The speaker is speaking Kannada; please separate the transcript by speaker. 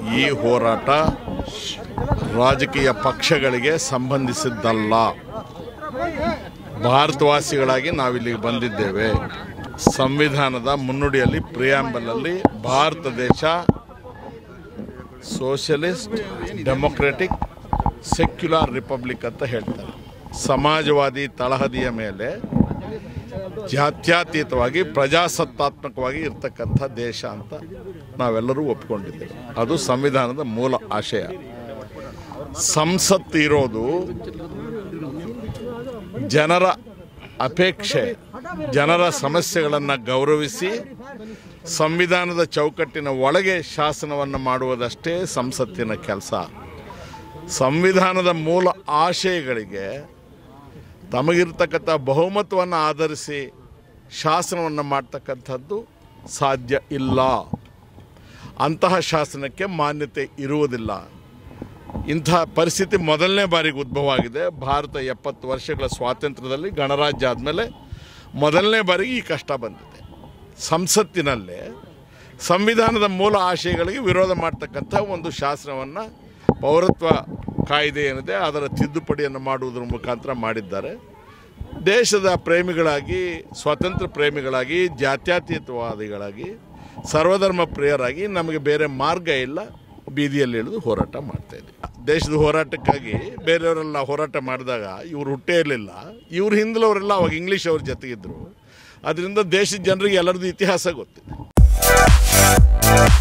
Speaker 1: ಈ ಹೋರಾಟ ರಾಜಕೀಯ ಪಕ್ಷಗಳಿಗೆ ಸಂಬಂಧಿಸಿದ್ದಲ್ಲ ಭಾರತವಾಸಿಗಳಾಗಿ ನಾವಿಲ್ಲಿಗೆ ಬಂದಿದ್ದೇವೆ ಸಂವಿಧಾನದ ಮುನ್ನುಡಿಯಲ್ಲಿ ಪ್ರಿಯಾಂಬಲಲ್ಲಿ ಭಾರತ ದೇಶ ಸೋಷಲಿಸ್ಟ್ ಡೆಮೊಕ್ರೆಟಿಕ್ ಸೆಕ್ಯುಲರ್ ರಿಪಬ್ಲಿಕ್ ಅಂತ ಹೇಳ್ತಾರೆ ಸಮಾಜವಾದಿ ತಳಹದಿಯ ಮೇಲೆ ಜಾತ್ಯತೀತವಾಗಿ ಪ್ರಜಾಸತ್ತಾತ್ಮಕವಾಗಿ ಇರ್ತಕ್ಕಂಥ ದೇಶ ಅಂತ ನಾವೆಲ್ಲರೂ ಒಪ್ಕೊಂಡಿದ್ದೇವೆ ಅದು ಸಂವಿಧಾನದ ಮೂಲ ಆಶಯ ಸಂಸತ್ತು ಇರೋದು ಜನರ ಅಪೇಕ್ಷೆ ಜನರ ಸಮಸ್ಯೆಗಳನ್ನು ಗೌರವಿಸಿ ಸಂವಿಧಾನದ ಚೌಕಟ್ಟಿನ ಒಳಗೆ ಶಾಸನವನ್ನು ಮಾಡುವುದಷ್ಟೇ ಸಂಸತ್ತಿನ ಕೆಲಸ ಸಂವಿಧಾನದ ಮೂಲ ಆಶಯಗಳಿಗೆ ತಮಗಿರ್ತಕ್ಕಂಥ ಬಹುಮತವನ್ನು ಆಧರಿಸಿ ಶಾಸನವನ್ನು ಮಾಡ್ತಕ್ಕಂಥದ್ದು ಸಾಧ್ಯ ಇಲ್ಲ ಅಂತಹ ಶಾಸನಕ್ಕೆ ಮಾನ್ಯತೆ ಇರುವುದಿಲ್ಲ ಇಂಥ ಪರಿಸ್ಥಿತಿ ಮೊದಲನೇ ಬಾರಿಗೆ ಉದ್ಭವ ಆಗಿದೆ ಭಾರತ ಎಪ್ಪತ್ತು ವರ್ಷಗಳ ಸ್ವಾತಂತ್ರ್ಯದಲ್ಲಿ ಗಣರಾಜ್ಯ ಆದಮೇಲೆ ಮೊದಲನೇ ಬಾರಿಗೆ ಈ ಕಷ್ಟ ಬಂದಿದೆ ಸಂಸತ್ತಿನಲ್ಲೇ ಸಂವಿಧಾನದ ಮೂಲ ಆಶಯಗಳಿಗೆ ವಿರೋಧ ಮಾಡ್ತಕ್ಕಂಥ ಒಂದು ಶಾಸನವನ್ನು ಪೌರತ್ವ ಕಾಯ್ದೆ ಏನಿದೆ ಅದರ ತಿದ್ದುಪಡಿಯನ್ನು ಮಾಡುವುದರ ಮುಖಾಂತರ ಮಾಡಿದ್ದಾರೆ ದೇಶದ ಪ್ರೇಮಿಗಳಾಗಿ ಸ್ವಾತಂತ್ರ್ಯ ಪ್ರೇಮಿಗಳಾಗಿ ಜಾತ್ಯತೀತವಾದಿಗಳಾಗಿ ಸರ್ವಧರ್ಮ ಪ್ರಿಯರಾಗಿ ನಮಗೆ ಬೇರೆ ಮಾರ್ಗ ಇಲ್ಲ ಬೀದಿಯಲ್ಲಿ ಇಳಿದು ಹೋರಾಟ ಮಾಡ್ತಾ ಇದ್ದೀವಿ ದೇಶದ ಹೋರಾಟಕ್ಕಾಗಿ ಬೇರೆಯವರೆಲ್ಲ ಹೋರಾಟ ಮಾಡಿದಾಗ ಇವ್ರು ಹುಟ್ಟೇ ಇರಲಿಲ್ಲ ಇವ್ರ ಹಿಂದಲವರೆಲ್ಲ ಅವಾಗ ಇಂಗ್ಲೀಷ್ ಅವ್ರ ಜೊತೆಗಿದ್ದರು ಅದರಿಂದ ದೇಶದ ಜನರಿಗೆ ಎಲ್ಲರದ್ದು ಇತಿಹಾಸ ಗೊತ್ತಿದೆ